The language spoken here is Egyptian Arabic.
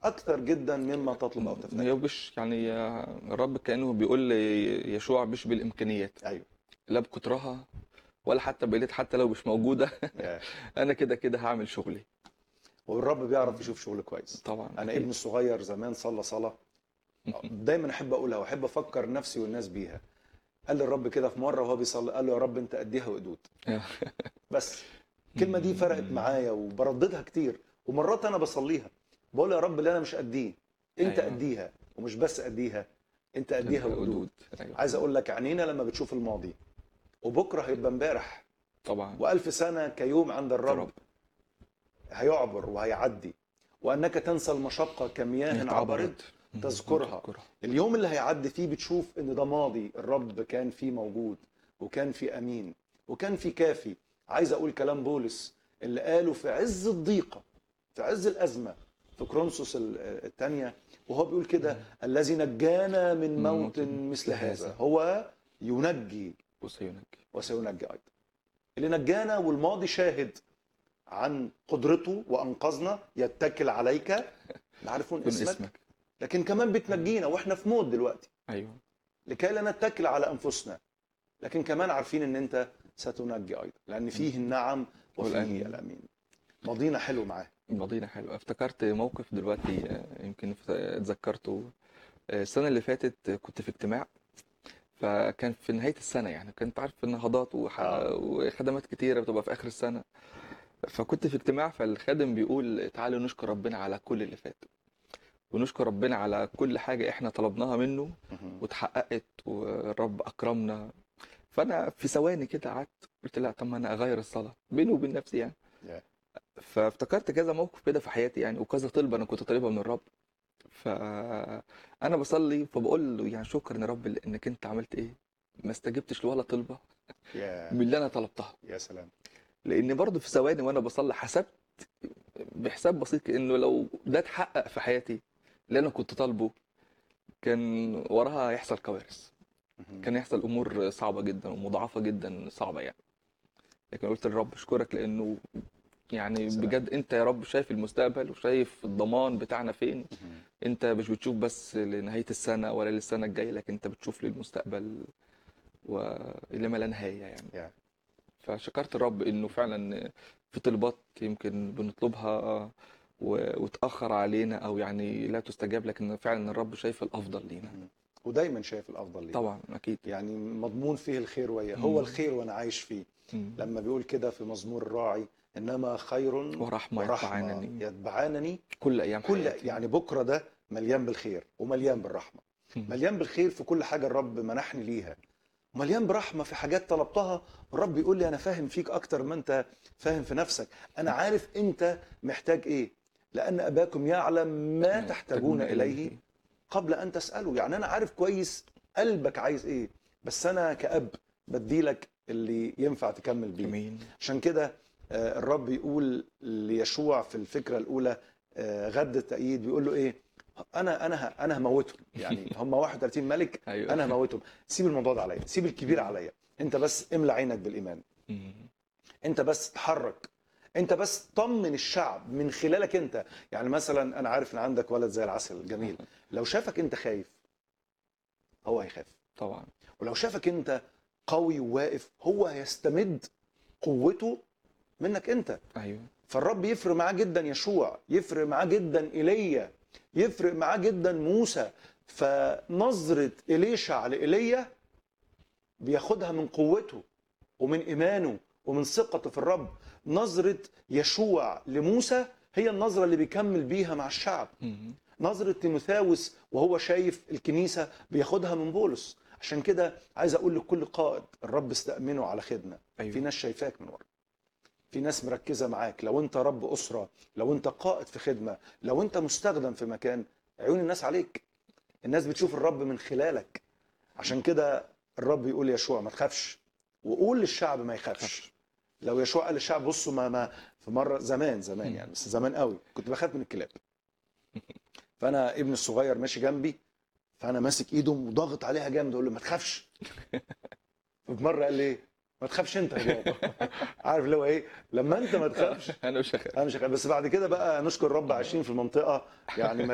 اكثر جدا مما تطلب او ما تفتكر يبش يعني الرب كأنه بيقول ليشوع مش بالإمكانيات ايوه لا بكترها ولا حتى بقيت حتى لو مش موجودة يا. أنا كده كده هعمل شغلي والرب بيعرف يشوف شغل كويس طبعا انا أكيد. ابني الصغير زمان صلى صلاه دايما احب اقولها واحب افكر نفسي والناس بيها قال لي الرب كده في مره وهو بيصلي قال له يا رب انت اديها وقدود بس الكلمه دي فرقت معايا وبرددها كتير ومرات انا بصليها بقول يا رب اللي انا مش اديه انت أيوة. اديها ومش بس اديها انت اديها وقدود أيوة. عايز اقول لك عينينا لما بتشوف الماضي وبكره هيبقى امبارح طبعا والف سنه كيوم عند الرب رب. هيعبر وهيعدي وانك تنسى المشقه كمياه عبرت تذكرها. اليوم اللي هيعدي فيه بتشوف ان ده ماضي الرب كان فيه موجود وكان فيه امين وكان فيه كافي عايز اقول كلام بولس اللي قاله في عز الضيقه في عز الازمه في كرونسوس الثانيه وهو بيقول كده الذي نجانا من موت مثل هذا هو ينجي وسينجي وسينجي ايضا اللي نجانا والماضي شاهد عن قدرته وانقذنا يتكل عليك يعرفون كن اسمك اسمك لكن كمان بتنجينا واحنا في موت دلوقتي أيوه لكي لا نتكل على انفسنا لكن كمان عارفين ان انت ستنجي ايضا لان فيه النعم وفيه والأمين. الامين ماضينا حلو معاه ماضينا حلو افتكرت موقف دلوقتي آه، يمكن ف- اتذكرته آه، السنة اللي فاتت كنت في اجتماع فكان في نهاية السنة يعني كنت عارف النهضات وح- آه. وخدمات كتيرة بتبقى في آخر السنة فكنت في اجتماع فالخادم بيقول تعالوا نشكر ربنا على كل اللي فات ونشكر ربنا على كل حاجة احنا طلبناها منه واتحققت والرب أكرمنا فأنا في ثواني كده قعدت قلت لا طب ما أنا أغير الصلاة بيني وبين نفسي يعني يا. فافتكرت كذا موقف كده في حياتي يعني وكذا طلبة أنا كنت طالبها من الرب فأنا بصلي فبقول له يعني شكرا يا رب إنك أنت عملت إيه ما استجبتش لولا طلبة يا من اللي أنا طلبتها يا سلام لأن برضه في ثواني وأنا بصلي حسبت بحساب بسيط إنه لو ده اتحقق في حياتي اللي أنا كنت طالبه كان وراها هيحصل كوارث كان يحصل امور صعبه جدا ومضاعفه جدا صعبه يعني لكن قلت للرب اشكرك لانه يعني سلام. بجد انت يا رب شايف المستقبل وشايف الضمان بتاعنا فين انت مش بتشوف بس لنهايه السنه ولا للسنه الجايه لكن انت بتشوف للمستقبل واللي ما لا نهايه يعني يا. فشكرت الرب انه فعلا في طلبات يمكن بنطلبها و- وتاخر علينا او يعني لا تستجاب لكن فعلا الرب شايف الافضل لينا ودايما شايف الافضل ليه طبعا اكيد يعني مضمون فيه الخير وياه مم. هو الخير وانا عايش فيه مم. لما بيقول كده في مزمور الراعي انما خير ورحمه يتبعانني يتبعانني كل ايام كل حياتي يعني بكره ده مليان بالخير ومليان بالرحمه مم. مليان بالخير في كل حاجه الرب منحني ليها مليان برحمه في حاجات طلبتها والرب يقول لي انا فاهم فيك اكتر ما انت فاهم في نفسك انا عارف انت محتاج ايه لان اباكم يعلم ما تحتاجون اليه قبل ان تساله يعني انا عارف كويس قلبك عايز ايه بس انا كاب بديلك اللي ينفع تكمل بيه امين عشان كده آه، الرب يقول ليشوع في الفكره الاولى آه، غد التأييد بيقول له ايه انا انا ه- انا هموتهم يعني هم 31 ملك ايوه انا هموتهم سيب الموضوع ده عليا سيب الكبير عليا انت بس املى عينك بالايمان مم. انت بس تحرك انت بس طمن الشعب من خلالك انت يعني مثلا انا عارف ان عندك ولد زي العسل جميل لو شافك انت خايف هو هيخاف طبعا ولو شافك انت قوي وواقف هو هيستمد قوته منك انت ايوه فالرب يفرق معاه جدا يشوع يفرق معاه جدا ايليا يفرق معاه جدا موسى فنظرة إليشع لإيليا بياخدها من قوته ومن إيمانه ومن ثقته في الرب نظرة يشوع لموسى هي النظرة اللي بيكمل بيها مع الشعب مم. نظرة تيموثاوس وهو شايف الكنيسة بياخدها من بولس عشان كده عايز أقول لكل قائد الرب استأمنه على خدمة ايوه في ناس شايفاك من ورا في ناس مركزة معاك لو انت رب أسرة لو انت قائد في خدمة لو انت مستخدم في مكان عيون الناس عليك الناس بتشوف الرب من خلالك عشان كده الرب يقول يشوع ما تخافش وقول للشعب ما يخافش لو يشوع قال للشعب بصوا ما ما في مرة زمان زمان مم. يعني بس زمان قوي كنت بخاف من الكلاب فانا ابني الصغير ماشي جنبي فانا ماسك ايده وضاغط عليها جامد اقول له ما تخافش في مره قال لي ايه ما تخافش انت يا بابا عارف اللي هو ايه لما انت ما تخافش انا مش هخاف انا مش هخاف. بس بعد كده بقى نشكر الرب عايشين في المنطقه يعني